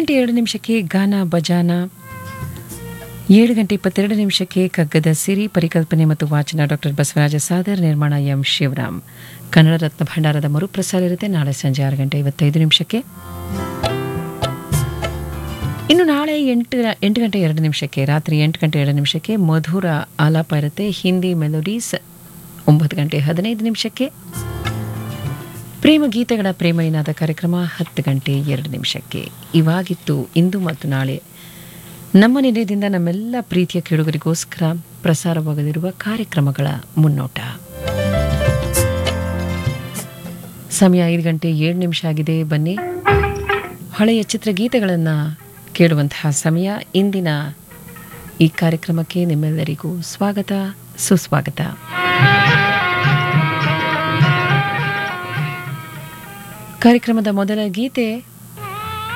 ಗಂಟೆ ಎರಡು ನಿಮಿಷಕ್ಕೆ ಗಾನ ಬಜಾನ ಏಳು ಗಂಟೆ ಇಪ್ಪತ್ತೆರಡು ನಿಮಿಷಕ್ಕೆ ಕಗ್ಗದ ಸಿರಿ ಪರಿಕಲ್ಪನೆ ಮತ್ತು ವಾಚನ ಡಾಕ್ಟರ್ ಬಸವರಾಜ ಸಾದರ್ ನಿರ್ಮಾಣ ಎಂ ಶಿವರಾಮ್ ಕನ್ನಡ ರತ್ನ ಭಂಡಾರದ ಮರುಪ್ರಸಾರ ಇರುತ್ತೆ ನಾಳೆ ಸಂಜೆ ಆರು ಗಂಟೆ ಐವತ್ತೈದು ನಿಮಿಷಕ್ಕೆ ಇನ್ನು ನಾಳೆ ಎಂಟು ಎಂಟು ಗಂಟೆ ಎರಡು ನಿಮಿಷಕ್ಕೆ ರಾತ್ರಿ ಎಂಟು ಗಂಟೆ ಎರಡು ನಿಮಿಷಕ್ಕೆ ಮಧುರ ಆಲಾಪ ಇರುತ್ತೆ ಹಿಂದಿ ಮೆಲೋಡೀಸ್ ಒಂಬತ್ತು ಗಂಟೆ ಹದಿನೈದು ನಿಮಿಷಕ್ಕೆ ಪ್ರೇಮ ಗೀತೆಗಳ ಪ್ರೇಮಯಿನಾದ ಕಾರ್ಯಕ್ರಮ ಹತ್ತು ಗಂಟೆ ಎರಡು ನಿಮಿಷಕ್ಕೆ ಇವಾಗಿತ್ತು ಇಂದು ಮತ್ತು ನಾಳೆ ನಮ್ಮ ನಿಲಯದಿಂದ ನಮ್ಮೆಲ್ಲ ಪ್ರೀತಿಯ ಕೇಳುಗರಿಗೋಸ್ಕರ ಪ್ರಸಾರವಾಗಲಿರುವ ಕಾರ್ಯಕ್ರಮಗಳ ಮುನ್ನೋಟ ಸಮಯ ಐದು ಗಂಟೆ ಏಳು ನಿಮಿಷ ಆಗಿದೆ ಬನ್ನಿ ಹಳೆಯ ಚಿತ್ರಗೀತೆಗಳನ್ನು ಕೇಳುವಂತಹ ಸಮಯ ಇಂದಿನ ಈ ಕಾರ್ಯಕ್ರಮಕ್ಕೆ ನಿಮ್ಮೆಲ್ಲರಿಗೂ ಸ್ವಾಗತ ಸುಸ್ವಾಗತ ಕಾರ್ಯಕ್ರಮದ ಮೊದಲ ಗೀತೆ